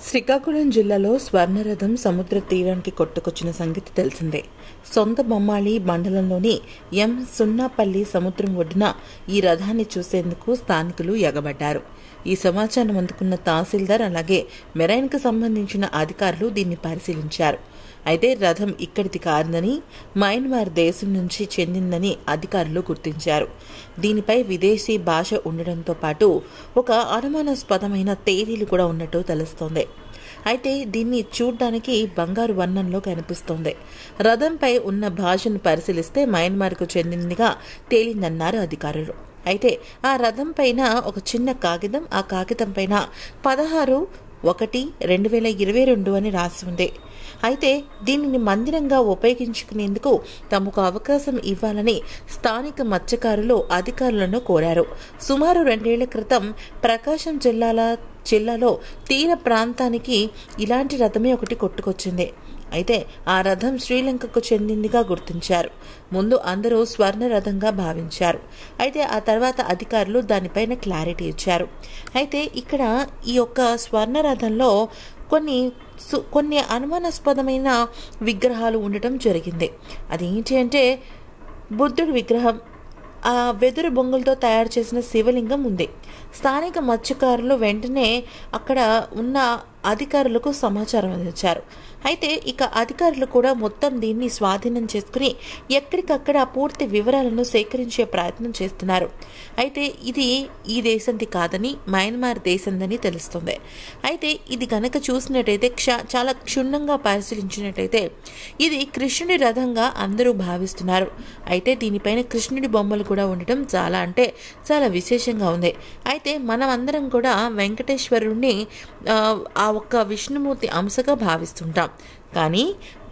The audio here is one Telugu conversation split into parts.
శ్రీకాకుళం జిల్లాలో స్వర్ణరథం సముద్ర తీరానికి కొట్టుకొచ్చిన సంగతి తెలిసిందే సొంత బొమ్మాళి మండలంలోని ఎం సున్నాపల్లి సముద్రం ఒడ్డున ఈ రథాన్ని చూసేందుకు స్థానికులు ఎగబడ్డారు ఈ సమాచారం అందుకున్న తహసీల్దార్ అలాగే మెరైన్కు సంబంధించిన అధికారులు దీన్ని పరిశీలించారు అయితే రథం ఇక్కడిది కాదని మయన్మార్ దేశం నుంచి చెందిందని అధికారులు గుర్తించారు దీనిపై విదేశీ భాష ఉండడంతో పాటు ఒక అనుమానాస్పదమైన తేదీలు కూడా ఉన్నట్టు తెలుస్తోంది అయితే దీన్ని చూడ్డానికి బంగారు వర్ణంలో కనిపిస్తోంది రథంపై ఉన్న భాషను పరిశీలిస్తే మయన్మార్కు చెందిందిగా తేలిందన్నారు అధికారులు అయితే ఆ రథం పైన ఒక చిన్న కాగితం ఆ కాగితం పైన పదహారు ఒకటి రెండు వేల ఇరవై రెండు అని రాసి ఉంది అయితే దీనిని మందిరంగా ఉపయోగించుకునేందుకు తమకు అవకాశం ఇవ్వాలని స్థానిక మత్స్యకారులు అధికారులను కోరారు సుమారు రెండేళ్ల క్రితం ప్రకాశం జిల్లాల జిల్లాలో తీర ప్రాంతానికి ఇలాంటి రథమే ఒకటి కొట్టుకొచ్చింది అయితే ఆ రథం శ్రీలంకకు చెందిందిగా గుర్తించారు ముందు అందరూ స్వర్ణ రథంగా భావించారు అయితే ఆ తర్వాత అధికారులు దానిపైన క్లారిటీ ఇచ్చారు అయితే ఇక్కడ ఈ యొక్క స్వర్ణ రథంలో కొన్ని సు- కొన్ని అనుమానాస్పదమైన విగ్రహాలు ఉండటం జరిగింది అదేంటి అంటే బుద్ధుడి విగ్రహం ఆ వెదురు బొంగులతో తయారు చేసిన శివలింగం ఉంది స్థానిక మత్స్యకారులు వెంటనే అక్కడ ఉన్న అధికారులకు సమాచారం అందించారు అయితే ఇక అధికారులు కూడా మొత్తం దీన్ని స్వాధీనం చేసుకుని ఎక్కడికక్కడ పూర్తి వివరాలను సేకరించే ప్రయత్నం చేస్తున్నారు అయితే ఇది ఈ దేశంది కాదని మయన్మార్ దేశందని తెలుస్తుంది అయితే ఇది గనక చూసినట్టయితే క్ష చాలా క్షుణ్ణంగా పరిశీలించినట్టయితే ఇది కృష్ణుడి రథంగా అందరూ భావిస్తున్నారు అయితే దీనిపైన కృష్ణుడి బొమ్మలు కూడా ఉండటం చాలా అంటే చాలా విశేషంగా ఉంది అయితే మనం అందరం కూడా వెంకటేశ్వరుణ్ణి ఆ, ఆ ఒక్క విష్ణుమూర్తి అంశగా భావిస్తుంటాం కానీ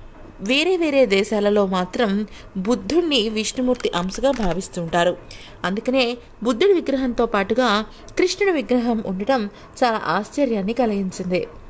వేరే వేరే దేశాలలో మాత్రం బుద్ధుణ్ణి విష్ణుమూర్తి అంశగా భావిస్తుంటారు అందుకనే బుద్ధుడి విగ్రహంతో పాటుగా కృష్ణుడి విగ్రహం ఉండటం చాలా ఆశ్చర్యాన్ని కలిగించింది